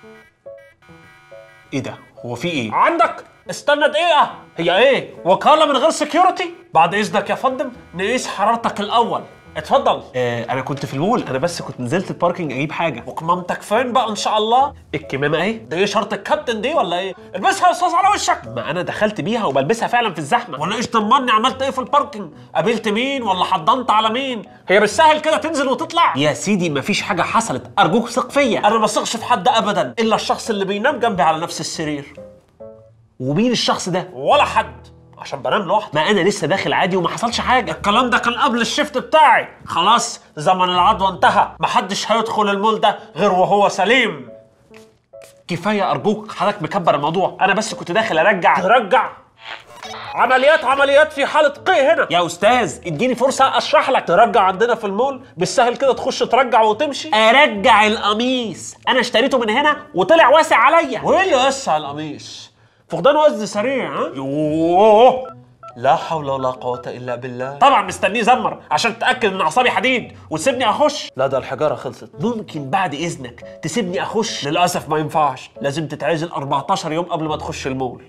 ايه ده هو في ايه عندك استنى دقيقة هي ايه؟ وكالة من غير سكيورتي؟ بعد اذنك يا فندم نقيس حرارتك الأول اتفضل آه انا كنت في المول انا بس كنت نزلت الباركينج اجيب حاجه وكمامتك فين بقى ان شاء الله؟ الكمامه اهي دي ايه شرط الكابتن دي ولا ايه؟ البسها يا استاذ على وشك ما انا دخلت بيها وبلبسها فعلا في الزحمه ولا ايش طمني عملت ايه في الباركينج؟ قابلت مين ولا حضنت على مين؟ هي بالسهل كده تنزل وتطلع؟ يا سيدي مفيش حاجه حصلت ارجوك ثق فيا انا ما بثقش في حد ابدا الا الشخص اللي بينام جنبي على نفس السرير ومين الشخص ده ولا حد عشان بنام لوحدي ما انا لسه داخل عادي وما حصلش حاجه الكلام ده كان قبل الشفت بتاعي خلاص زمن العدوى انتهى محدش هيدخل المول ده غير وهو سليم كفايه ارجوك حضرتك مكبر الموضوع انا بس كنت داخل ارجع ترجع عمليات عمليات في حالة قي هنا يا استاذ اديني فرصه اشرح لك ترجع عندنا في المول بالسهل كده تخش ترجع وتمشي ارجع القميص انا اشتريته من هنا وطلع واسع عليا وايه اللي وسع القميص فقدان وزن سريع ها يوه لا حول ولا قوة إلا بالله طبعا مستنيه زمر عشان تتاكد ان اعصابي حديد وتسيبني اخش لا ده الحجارة خلصت ممكن بعد اذنك تسيبني اخش للأسف ما ينفعش لازم تتعزل 14 يوم قبل ما تخش المول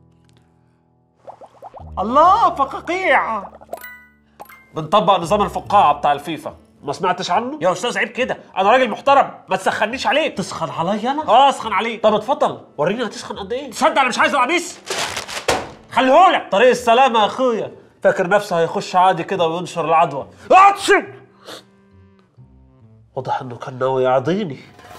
الله فقاقيع بنطبق نظام الفقاعة بتاع الفيفا ما سمعتش عنه؟ يا استاذ عيب كده انا راجل محترم ما تسخنيش عليك تسخن عليا انا؟ اه اسخن عليك طب اتفضل وريني هتسخن قد ايه؟ تصدق انا مش عايز القميص خليهولك طريق السلامة يا اخويا فاكر نفسه هيخش عادي كده وينشر العدوى اعطشن واضح انه كان ناوي يعضيني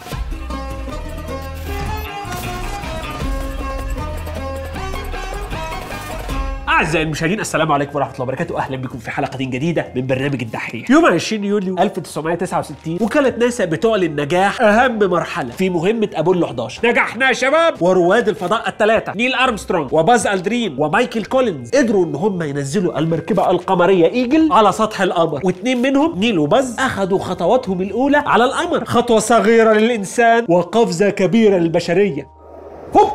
اعزائي المشاهدين السلام عليكم ورحمه الله وبركاته اهلا بكم في حلقه جديده من برنامج الدحيح يوم 20 يوليو 1969 وكاله ناسا بتعلن نجاح اهم مرحله في مهمه ابولو 11 نجحنا يا شباب ورواد الفضاء الثلاثه نيل ارمسترونج وباز الدرين ومايكل كولينز قدروا ان هم ينزلوا المركبه القمريه ايجل على سطح القمر واثنين منهم نيل وباز اخذوا خطواتهم الاولى على القمر خطوه صغيره للانسان وقفزه كبيره للبشريه هوب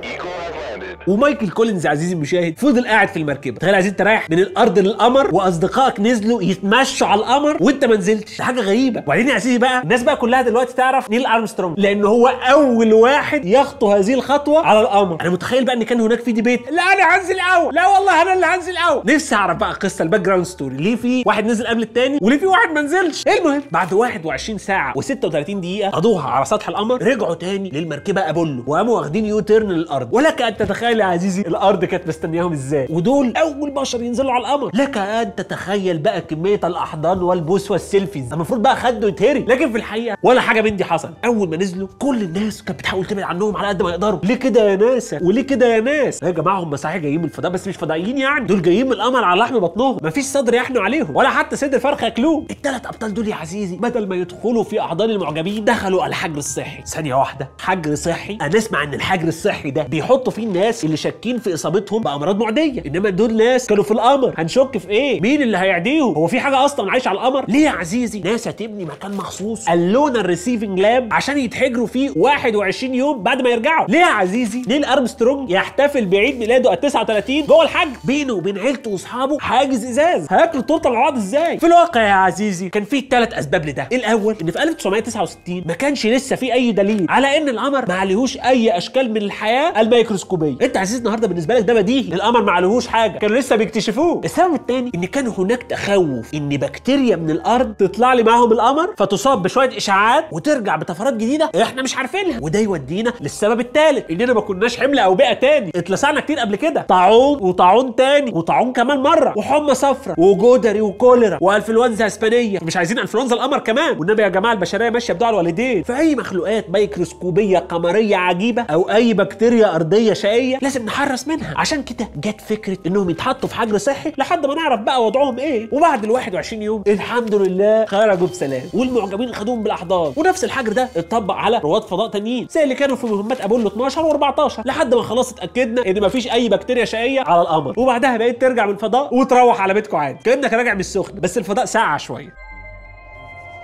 ومايكل كولينز عزيزي المشاهد فضل قاعد في المركبه تخيل عايزين تريح من الارض للقمر واصدقائك نزلوا يتمشوا على القمر وانت ما نزلتش ده حاجه غريبه وبعدين يا عزيزي بقى الناس بقى كلها دلوقتي تعرف نيل ارمسترونج لان هو اول واحد يخطو هذه الخطوه على القمر انا متخيل بقى ان كان هناك في ديبيت لا انا هنزل الاول لا والله انا اللي هنزل الاول نفسي اعرف بقى قصه الباك جراوند ستوري ليه في واحد نزل قبل التاني وليه في واحد ما نزلش المهم بعد 21 ساعه و36 دقيقه قضوها على سطح القمر رجعوا تاني للمركبه ابولو وقاموا واخدين يو تيرن للارض ولك ان تتخيل يا عزيزي الارض كانت مستنياهم ازاي ودول اول بشر ينزلوا على القمر لك ان تتخيل بقى كميه الاحضان والبوس والسيلفيز المفروض بقى خده يتهري لكن في الحقيقه ولا حاجه من دي حصل اول ما نزلوا كل الناس كانت بتحاول تبعد عنهم على قد ما يقدروا ليه كده يا ناسا وليه كده يا ناس يا جماعه هم صحيح جايين من الفضاء بس مش فضائيين يعني دول جايين من القمر على لحم بطنهم مفيش صدر يحنوا عليهم ولا حتى صدر فرخه ياكلوه الثلاث ابطال دول يا عزيزي بدل ما يدخلوا في احضان المعجبين دخلوا على الحجر الصحي ثانيه واحده حجر صحي انا اسمع ان الحجر الصحي ده بيحطوا فيه الناس اللي شاكين في اصابتهم بامراض معديه انما دول ناس كانوا في القمر هنشك في ايه مين اللي هيعديهم هو في حاجه اصلا عايشه على القمر ليه يا عزيزي ناس هتبني مكان مخصوص اللونا الريسيفنج لاب عشان يتحجروا فيه 21 يوم بعد ما يرجعوا ليه يا عزيزي نيل ارمسترونج يحتفل بعيد ميلاده ال 39 جوه الحج بينه وبين عيلته واصحابه حاجز ازاز هياكلوا التورته مع بعض ازاي في الواقع يا عزيزي كان في ثلاث اسباب لده الاول ان في 1969 ما كانش لسه في اي دليل على ان القمر ما عليهوش اي اشكال من الحياه الميكروسكوبيه انت يا عزيزي النهارده بالنسبه لك ده بديهي القمر ما عليهوش حاجه كانوا لسه بيكتشفوه السبب الثاني ان كان هناك تخوف ان بكتيريا من الارض تطلع لي معاهم القمر فتصاب بشويه اشعاعات وترجع بطفرات جديده احنا مش عارفينها وده يودينا للسبب الثالث اننا ما كناش حمل اوبئه تاني اتلسعنا كتير قبل كده طاعون وطاعون تاني وطاعون كمان مره وحمى صفرا وجدري وكوليرا وانفلونزا اسبانيه مش عايزين انفلونزا القمر كمان والنبي يا جماعه البشريه ماشيه بدعاء الوالدين فاي مخلوقات ميكروسكوبيه قمريه عجيبه او اي بكتيريا ارضيه شقيه لازم نحرص منها عشان كده جت فكره انهم يتحطوا في حجر صحي لحد ما نعرف بقى وضعهم ايه وبعد ال 21 يوم الحمد لله خرجوا بسلام والمعجبين خدوهم بالاحضان ونفس الحجر ده اتطبق على رواد فضاء تانيين زي اللي كانوا في مهمات ابولو 12 و14 لحد ما خلاص اتاكدنا ان مفيش اي بكتيريا شقيه على القمر وبعدها بقيت ترجع من الفضاء وتروح على بيتكم عادي كانك راجع من السخن بس الفضاء ساقع شويه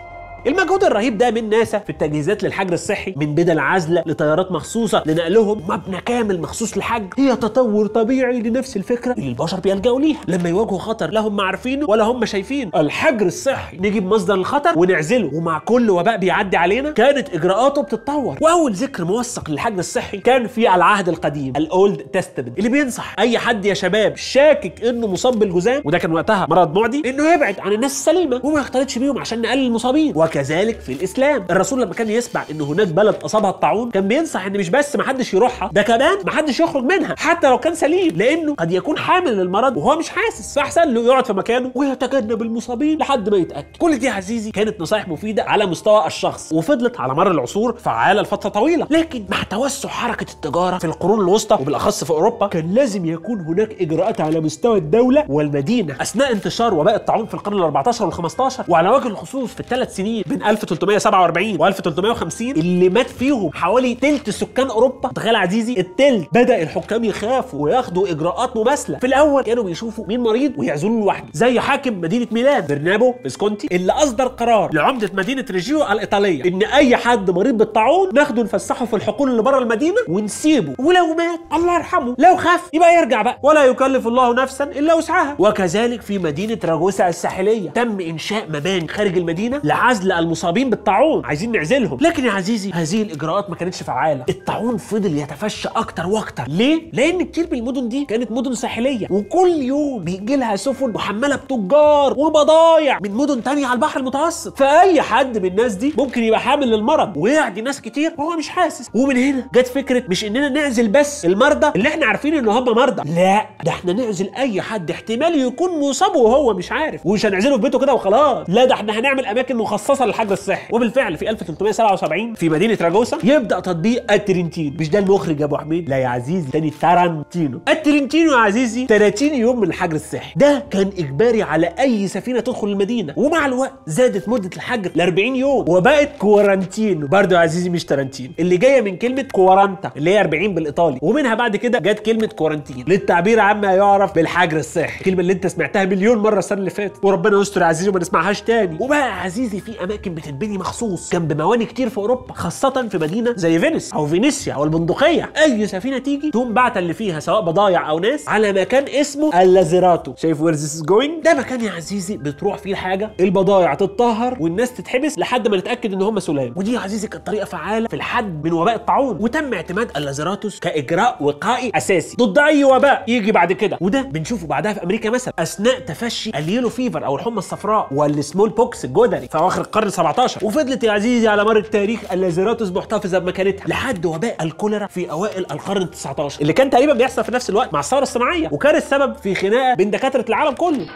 المجهود الرهيب ده من ناسا في التجهيزات للحجر الصحي من بدل عازله لطيارات مخصوصه لنقلهم مبنى كامل مخصوص للحج هي تطور طبيعي لنفس الفكره اللي البشر بيلجأوا ليها لما يواجهوا خطر لا هم عارفينه ولا هم شايفين الحجر الصحي نجيب مصدر الخطر ونعزله ومع كل وباء بيعدي علينا كانت اجراءاته بتتطور واول ذكر موثق للحجر الصحي كان في العهد القديم الاولد تestament اللي بينصح اي حد يا شباب شاكك انه مصاب بالجذام وده كان وقتها مرض معدي انه يبعد عن الناس السليمه وما يختلطش بيهم عشان نقلل المصابين وكذلك في الاسلام الرسول لما كان يسمع ان هناك بلد اصابها الطاعون كان بينصح ان مش بس ما حدش يروحها ده كمان ما حدش يخرج منها حتى لو كان سليم لانه قد يكون حامل للمرض وهو مش حاسس فاحسن له يقعد في مكانه ويتجنب المصابين لحد ما يتاكد كل دي يا عزيزي كانت نصائح مفيده على مستوى الشخص وفضلت على مر العصور فعاله لفتره طويله لكن مع توسع حركه التجاره في القرون الوسطى وبالاخص في اوروبا كان لازم يكون هناك اجراءات على مستوى الدوله والمدينه اثناء انتشار وباء الطاعون في القرن ال14 وال15 وعلى وجه الخصوص في الثلاث سنين بين 1347 و 1350 اللي مات فيهم حوالي تلت سكان اوروبا تخيل عزيزي التلت بدا الحكام يخافوا وياخدوا اجراءات مماثله في الاول كانوا بيشوفوا مين مريض ويعزلوه لوحده زي حاكم مدينه ميلان برنابو فيسكونتي اللي اصدر قرار لعمده مدينه ريجيو الايطاليه ان اي حد مريض بالطاعون ناخده نفسحه في الحقول اللي بره المدينه ونسيبه ولو مات الله يرحمه لو خف يبقى يرجع بقى ولا يكلف الله نفسا الا وسعها وكذلك في مدينه راجوسا الساحليه تم انشاء مباني خارج المدينه لعزل المصابين بالطاعون عايزين نعزلهم لكن يا عزيزي هذه الاجراءات ما كانتش فعاله الطاعون فضل يتفشى اكتر واكتر ليه لان كتير من المدن دي كانت مدن ساحليه وكل يوم بيجي لها سفن محمله بتجار وبضايع من مدن تانية على البحر المتوسط فاي حد من الناس دي ممكن يبقى حامل للمرض ويعدي ناس كتير وهو مش حاسس ومن هنا جت فكره مش اننا نعزل بس المرضى اللي احنا عارفين ان هم مرضى لا ده احنا نعزل اي حد احتمال يكون مصاب وهو مش عارف ومش هنعزله في بيته كده وخلاص لا ده احنا هنعمل اماكن مخصصه للحجر الصحي وبالفعل في 1377 في مدينه راجوسا يبدا تطبيق الترنتين مش ده المخرج يا ابو حميد لا يا عزيزي تاني تارانتينو الترنتينو يا عزيزي 30 يوم من الحجر الصحي ده كان اجباري على اي سفينه تدخل المدينه ومع الوقت زادت مده الحجر ل 40 يوم وبقت كورانتينو برضه يا عزيزي مش تارانتينو اللي جايه من كلمه كورانتا اللي هي 40 بالايطالي ومنها بعد كده جت كلمه كورانتين للتعبير عما يعرف بالحجر الصحي الكلمه اللي انت سمعتها مليون مره السنه اللي فاتت وربنا يستر يا عزيزي وما نسمعهاش تاني وبقى يا عزيزي في اماكن بتتبني مخصوص جنب مواني كتير في اوروبا خاصه في مدينه زي فينيس او فينيسيا او البندقيه اي سفينه تيجي تقوم باعته اللي فيها سواء بضايع او ناس على مكان اسمه اللازيراتو شايف وير ذيس جوينج ده مكان يا عزيزي بتروح فيه الحاجه البضايع تتطهر والناس تتحبس لحد ما نتاكد ان هم سلام ودي يا عزيزي كانت طريقه فعاله في الحد من وباء الطاعون وتم اعتماد اللازيراتوس كاجراء وقائي اساسي ضد اي وباء يجي بعد كده وده بنشوفه بعدها في امريكا مثلا اثناء تفشي اليلو فيفر او الحمى الصفراء والسمول بوكس الجدري في اواخر القرن 17 وفضلت يا عزيزي على مر التاريخ اللازيراتوس محتفظه بمكانتها لحد وباء الكوليرا في اوائل القرن 19 اللي كان تقريبا بيحصل في نفس الوقت مع الثوره الصناعيه وكان السبب في خناقه بين دكاتره العالم كله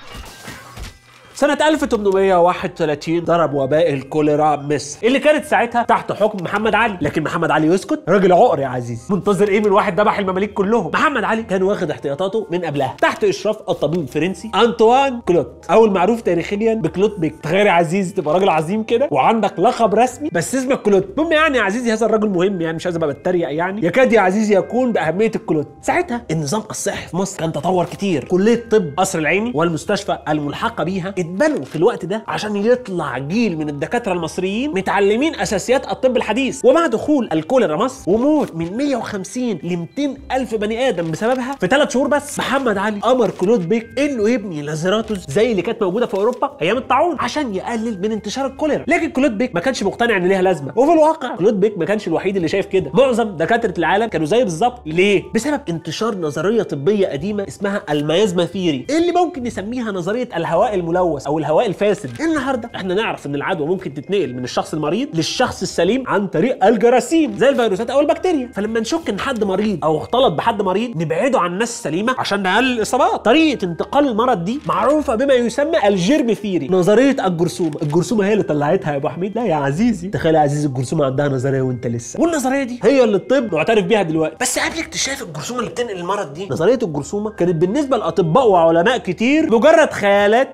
سنة 1831 ضرب وباء الكوليرا مصر اللي كانت ساعتها تحت حكم محمد علي لكن محمد علي يسكت راجل عقر يا عزيزي منتظر ايه من واحد ذبح المماليك كلهم محمد علي كان واخد احتياطاته من قبلها تحت اشراف الطبيب الفرنسي انطوان كلوت او المعروف تاريخيا بكلوت بيك تخيل يا عزيزي تبقى راجل عظيم كده وعندك لقب رسمي بس اسمك كلوت المهم يعني يا عزيزي هذا الرجل مهم يعني مش عايز ابقى بتريق يعني يكاد يا عزيزي يكون باهميه الكلوت ساعتها النظام الصحي في مصر كان تطور كتير كليه طب قصر العيني والمستشفى الملحقه بيها اتبنوا في الوقت ده عشان يطلع جيل من الدكاتره المصريين متعلمين اساسيات الطب الحديث ومع دخول الكوليرا مصر وموت من 150 ل 200 الف بني ادم بسببها في ثلاث شهور بس محمد علي امر كلود بيك انه يبني لازيراتوس زي اللي كانت موجوده في اوروبا ايام الطاعون عشان يقلل من انتشار الكوليرا لكن كلود بيك ما كانش مقتنع ان ليها لازمه وفي الواقع كلود بيك ما كانش الوحيد اللي شايف كده معظم دكاتره العالم كانوا زيه بالظبط ليه بسبب انتشار نظريه طبيه قديمه اسمها الميازما ثيري اللي ممكن نسميها نظريه الهواء الملوث او الهواء الفاسد النهارده احنا نعرف ان العدوى ممكن تتنقل من الشخص المريض للشخص السليم عن طريق الجراثيم زي الفيروسات او البكتيريا فلما نشك ان حد مريض او اختلط بحد مريض نبعده عن الناس السليمه عشان نقلل الاصابات طريقه انتقال المرض دي معروفه بما يسمى الجيرم ثيري نظريه الجرثومه الجرثومه هي اللي طلعتها يا ابو حميد لا يا عزيزي تخيل يا عزيزي الجرثومه عندها نظريه وانت لسه والنظريه دي هي اللي الطب معترف بيها دلوقتي بس قبل اكتشاف الجرثومه اللي بتنقل المرض دي نظريه الجرثومه كانت بالنسبه لاطباء وعلماء كتير مجرد خيالات وهواجس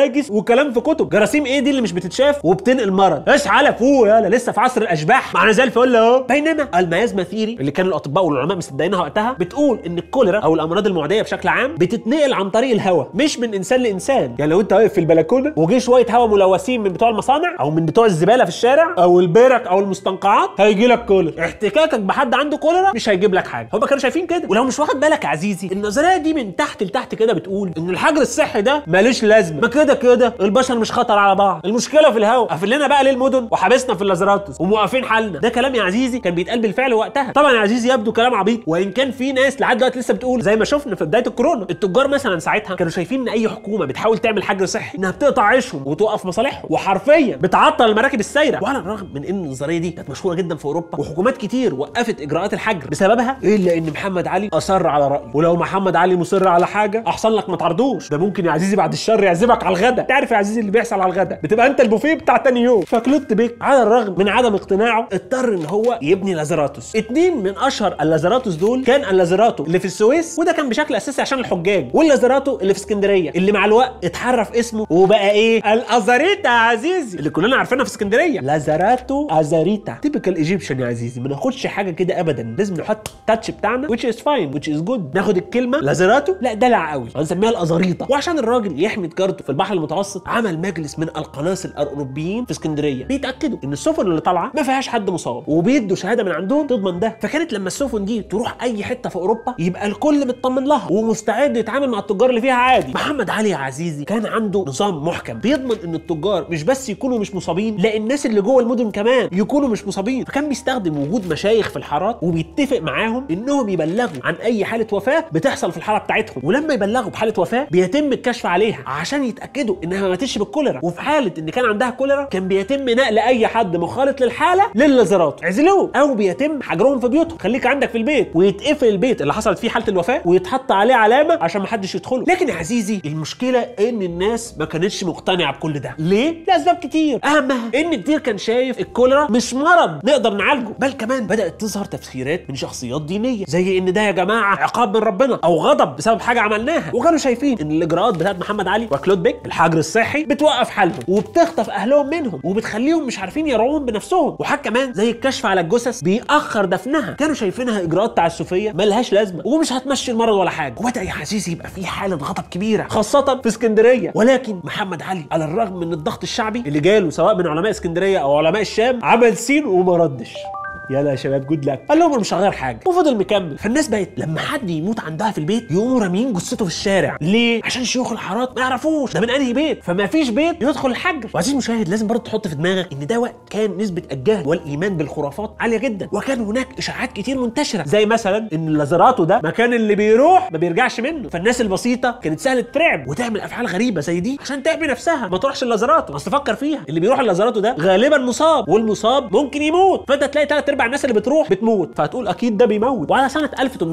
وهاجس وكلام في كتب جراثيم ايه دي اللي مش بتتشاف وبتنقل مرض اصحى على فوق يالا لسه في عصر الاشباح معانا زي الفل اهو بينما الميازما ثيري اللي كانوا الاطباء والعلماء مصدقينها وقتها بتقول ان الكوليرا او الامراض المعديه بشكل عام بتتنقل عن طريق الهواء مش من انسان لانسان يعني لو انت واقف في البلكونه وجه شويه هواء ملوثين من بتوع المصانع او من بتوع الزباله في الشارع او البرك او المستنقعات هيجي لك كوليرا احتكاكك بحد عنده كوليرا مش هيجيب لك حاجه هم كانوا شايفين كده ولو مش واخد بالك يا عزيزي النظريه دي من تحت لتحت كده بتقول ان الحجر الصحي ده مالوش لازمه ما كده كده البشر مش خطر على بعض المشكله في الهواء قافل لنا بقى ليه المدن وحابسنا في اللازراتوس وموقفين حالنا ده كلام يا عزيزي كان بيتقال بالفعل وقتها طبعا يا عزيزي يبدو كلام عبيط وان كان في ناس لحد دلوقتي لسه بتقول زي ما شفنا في بدايه الكورونا التجار مثلا ساعتها كانوا شايفين ان اي حكومه بتحاول تعمل حجر صحي انها بتقطع عيشهم وتوقف مصالحهم وحرفيا بتعطل المراكب السايره وعلى الرغم من ان النظريه دي كانت مشهوره جدا في اوروبا وحكومات كتير وقفت اجراءات الحجر بسببها الا ان محمد علي اصر على رايه ولو محمد علي مصر على حاجه احسن لك ما تعرضوش ده ممكن يا عزيزي بعد الشر يعزمك على الغدا تعرف يا عزيزي اللي بيحصل على الغدا بتبقى انت البوفيه بتاع تاني يوم فكلوت بيك على الرغم من عدم اقتناعه اضطر ان هو يبني لازراتوس اتنين من اشهر اللازراتوس دول كان اللازراتو اللي في السويس وده كان بشكل اساسي عشان الحجاج واللازراتو اللي في اسكندريه اللي مع الوقت اتحرف اسمه وبقى ايه الازاريتا يا عزيزي اللي كلنا عارفينها في اسكندريه لازاراتو ازاريتا تيبيكال ايجيبشن يا عزيزي ما ناخدش حاجه كده ابدا لازم نحط تاتش بتاعنا which is fine which is good ناخد الكلمه لازاراتو لا دلع قوي هنسميها الازاريطه وعشان الراجل يحمي تجارته في البحر المتوسط عمل مجلس من القناصل الاوروبيين في اسكندريه بيتاكدوا ان السفن اللي طالعه ما فيهاش حد مصاب وبيدوا شهاده من عندهم تضمن ده فكانت لما السفن دي تروح اي حته في اوروبا يبقى الكل مطمن لها ومستعد يتعامل مع التجار اللي فيها عادي محمد علي يا عزيزي كان عنده نظام محكم بيضمن ان التجار مش بس يكونوا مش مصابين لا الناس اللي جوه المدن كمان يكونوا مش مصابين فكان بيستخدم وجود مشايخ في الحارات وبيتفق معاهم انهم يبلغوا عن اي حاله وفاه بتحصل في الحاره بتاعتهم ولما يبلغوا بحاله وفاه بيتم الكشف عليها عشان يتاكدوا انها ما ماتتش بالكوليرا وفي حاله ان كان عندها كوليرا كان بيتم نقل اي حد مخالط للحاله لللازرات عزلوه او بيتم حجرهم في بيوتهم خليك عندك في البيت ويتقفل البيت اللي حصلت فيه حاله الوفاه ويتحط عليه علامه عشان ما حدش يدخله لكن يا عزيزي المشكله ان الناس ما كانتش مقتنعه بكل ده ليه لاسباب كتير اهمها ان كتير كان شايف الكوليرا مش مرض نقدر نعالجه بل كمان بدات تظهر تفسيرات من شخصيات دينيه زي ان ده يا جماعه عقاب من ربنا او غضب بسبب حاجه عملناها وكانوا شايفين ان الاجراءات بتاعت محمد علي وكلود بيك الحجر الصحي بتوقف حالهم وبتخطف اهلهم منهم وبتخليهم مش عارفين يروون بنفسهم وحاجه كمان زي الكشف على الجثث بيأخر دفنها كانوا شايفينها اجراءات تعسفيه ملهاش لازمه ومش هتمشي المرض ولا حاجه وبدا يا عزيزي يبقى في حاله غضب كبيره خاصه في اسكندريه ولكن محمد علي على الرغم من الضغط الشعبي اللي جاله سواء من علماء اسكندريه او علماء الشام عمل سين وما ردش يلا يا شباب جود لك قال لهم انا مش هغير حاجه وفضل مكمل فالناس بقت لما حد يموت عندها في البيت يقوموا راميين جثته في الشارع ليه عشان شيوخ الحارات ما يعرفوش ده من انهي بيت فما فيش بيت يدخل الحجر وعزيزي المشاهد لازم برضه تحط في دماغك ان ده وقت كان نسبه الجهل والايمان بالخرافات عاليه جدا وكان هناك اشاعات كتير منتشره زي مثلا ان اللازراتو ده مكان اللي بيروح ما بيرجعش منه فالناس البسيطه كانت سهله ترعب وتعمل افعال غريبه زي دي عشان تحمي نفسها ما تروحش اللازراتو بس فكر فيها اللي بيروح اللازراتو ده غالبا مصاب والمصاب ممكن يموت فانت تلاقي ثلاث ارباع الناس اللي بتروح بتموت فهتقول اكيد ده بيموت وعلى سنه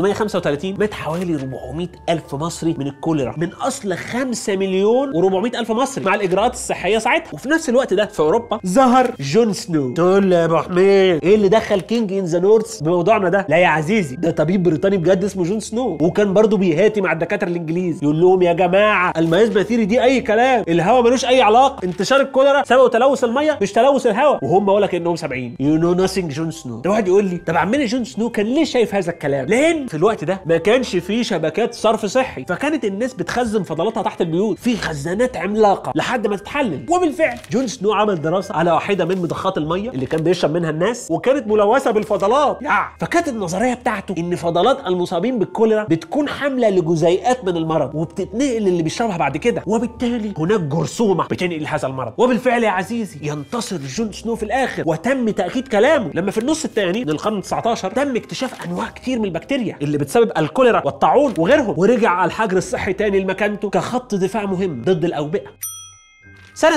1835 مات حوالي 400 الف مصري من الكوليرا من اصل 5 مليون و400 الف مصري مع الاجراءات الصحيه ساعتها وفي نفس الوقت ده في اوروبا ظهر جون سنو تقول لي يا ابو حميد ايه اللي دخل كينج ان ذا نورث بموضوعنا ده لا يا عزيزي ده طبيب بريطاني بجد اسمه جون سنو وكان برضه بيهاتي مع الدكاتره الانجليز يقول لهم يا جماعه الميازما ثيري دي اي كلام الهواء ملوش اي علاقه انتشار الكوليرا سببه تلوث الميه مش تلوث الهواء وهم ولا كانهم سامعين يو نو نوثينج جون سنو ده واحد يقول لي طب عمنا جون سنو كان ليه شايف هذا الكلام لان في الوقت ده ما كانش فيه شبكات صرف صحي فكانت الناس بتخزن فضلاتها تحت البيوت في خزانات عملاقه لحد ما تتحلل وبالفعل جون سنو عمل دراسه على واحده من مضخات الميه اللي كان بيشرب منها الناس وكانت ملوثه بالفضلات يا فكانت النظريه بتاعته ان فضلات المصابين بالكوليرا بتكون حامله لجزيئات من المرض وبتتنقل للي بيشربها بعد كده وبالتالي هناك جرثومه بتنقل هذا المرض وبالفعل يا عزيزي ينتصر جون سنو في الاخر وتم تاكيد كلامه لما في النص الثاني من القرن 19 تم اكتشاف انواع كتير من البكتيريا اللي بتسبب الكوليرا والطاعون وغيرهم ورجع الحجر الصحي تاني لمكانته كخط دفاع مهم ضد الاوبئه سنه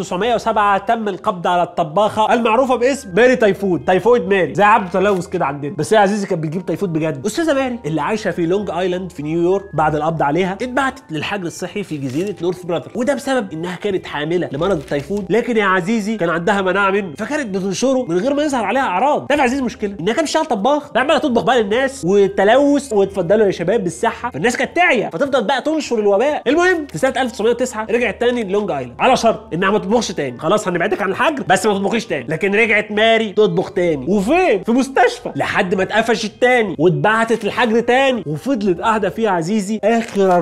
1907 تم القبض على الطباخه المعروفه باسم ماري تايفود تايفويد ماري زي عبد تلوث كده عندنا بس هي يا عزيزي كانت بتجيب تايفود بجد استاذه ماري اللي عايشه في لونج ايلاند في نيويورك بعد القبض عليها اتبعتت للحجر الصحي في جزيره نورث براذر وده بسبب انها كانت حامله لمرض التيفود لكن يا عزيزي كان عندها مناعه منه فكانت بتنشره من غير ما يظهر عليها اعراض تعرف يا عزيزي المشكله انها كانت بتشتغل طباخ عماله تطبخ بقى للناس والتلوث وتفضلوا يا شباب بالصحه فالناس كانت تعيا فتفضل بقى تنشر الوباء المهم في سنه 1909 رجعت تاني لونج ايلاند على شرط انها ما تطبخش تاني خلاص هنبعدك عن الحجر بس ما تطبخيش تاني لكن رجعت ماري تطبخ تاني وفين في مستشفى لحد ما اتقفشت تاني واتبعتت الحجر تاني وفضلت قاعده فيه يا عزيزي اخر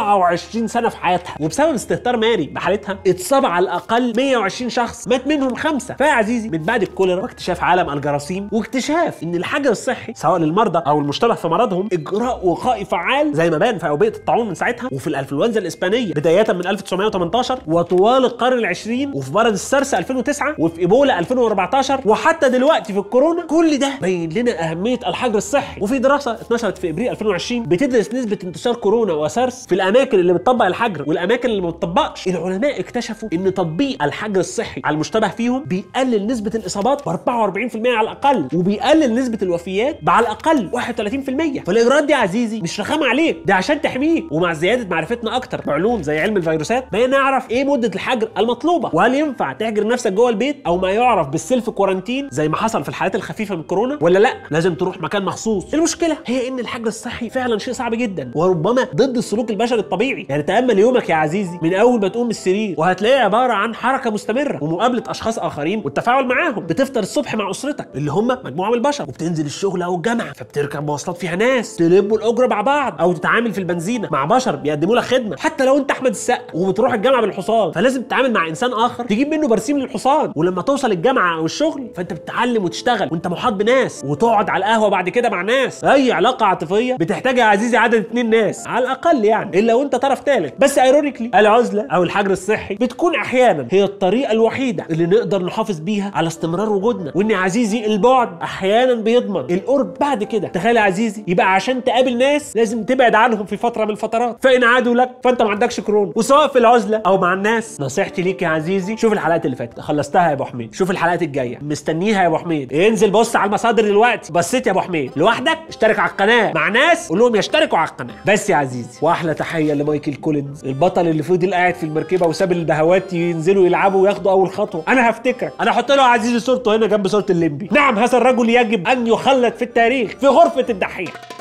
24 سنه في حياتها وبسبب استهتار ماري بحالتها اتصاب على الاقل 120 شخص مات منهم خمسه فيا عزيزي من بعد الكوليرا واكتشاف عالم الجراثيم واكتشاف ان الحجر الصحي سواء للمرضى او المشتبه في مرضهم اجراء وقائي فعال زي ما بان في اوبئه الطاعون من ساعتها وفي الانفلونزا الاسبانيه بدايه من 1918 وطوال القرن العشرين وفي مرض السرس 2009 وفي ايبولا 2014 وحتى دلوقتي في الكورونا كل ده بين لنا اهميه الحجر الصحي وفي دراسه اتنشرت في ابريل 2020 بتدرس نسبه انتشار كورونا وسارس في الاماكن اللي بتطبق الحجر والاماكن اللي ما بتطبقش العلماء اكتشفوا ان تطبيق الحجر الصحي على المشتبه فيهم بيقلل نسبه الاصابات ب 44% على الاقل وبيقلل نسبه الوفيات على الاقل 31% فالاجراءات دي يا عزيزي مش رخامه عليك ده عشان تحميك ومع زياده معرفتنا اكتر بعلوم زي علم الفيروسات بقينا نعرف ايه مده الحجر المطلوبه وهل ينفع تحجر نفسك جوه البيت او ما يعرف بالسيلف كورانتين زي ما حصل في الحالات الخفيفه من كورونا ولا لا لازم تروح مكان مخصوص المشكله هي ان الحجر الصحي فعلا شيء صعب جدا وربما ضد السلوك البشري الطبيعي يعني تامل يومك يا عزيزي من اول ما تقوم من السرير وهتلاقيه عباره عن حركه مستمره ومقابله اشخاص اخرين والتفاعل معاهم بتفطر الصبح مع اسرتك اللي هم مجموعه من البشر وبتنزل الشغل او الجامعه فبتركب مواصلات فيها ناس تلبوا الاجره مع بعض او تتعامل في البنزينه مع بشر بيقدموا لك خدمه حتى لو انت احمد السقا وبتروح الجامعه بالحصان فلازم تتعامل مع انسان اخر تجيب منه برسيم للحصان ولما توصل الجامعه او الشغل فانت بتتعلم وتشتغل وانت محاط بناس وتقعد على القهوه بعد كده مع ناس اي علاقه عاطفيه بتحتاج يا عزيزي عدد اتنين ناس على الاقل يعني الا وانت طرف ثالث بس ايرونيكلي العزله او الحجر الصحي بتكون احيانا هي الطريقه الوحيده اللي نقدر نحافظ بيها على استمرار وجودنا وان يا عزيزي البعد احيانا بيضمن القرب بعد كده تخيل يا عزيزي يبقى عشان تقابل ناس لازم تبعد عنهم في فتره من الفترات فان عادوا لك فانت ما عندكش كورونا وسواء في العزله او مع الناس نصيحتي ليك يا عزيزي شوف الحلقات اللي فاتت خلصتها يا ابو حميد شوف الحلقات الجايه مستنيها يا ابو حميد انزل بص على المصادر دلوقتي بصيت يا ابو حميد لوحدك اشترك على القناه مع ناس قول لهم يشتركوا على القناه بس يا عزيزي واحلى تحيه لمايكل كولينز البطل اللي فضل قاعد في المركبه وساب البهوات ينزلوا يلعبوا وياخدوا اول خطوه انا هفتكرك انا احط له يا عزيزي صورته هنا جنب صوره الليمبي نعم هذا الرجل يجب ان يخلد في التاريخ في غرفه الدحيح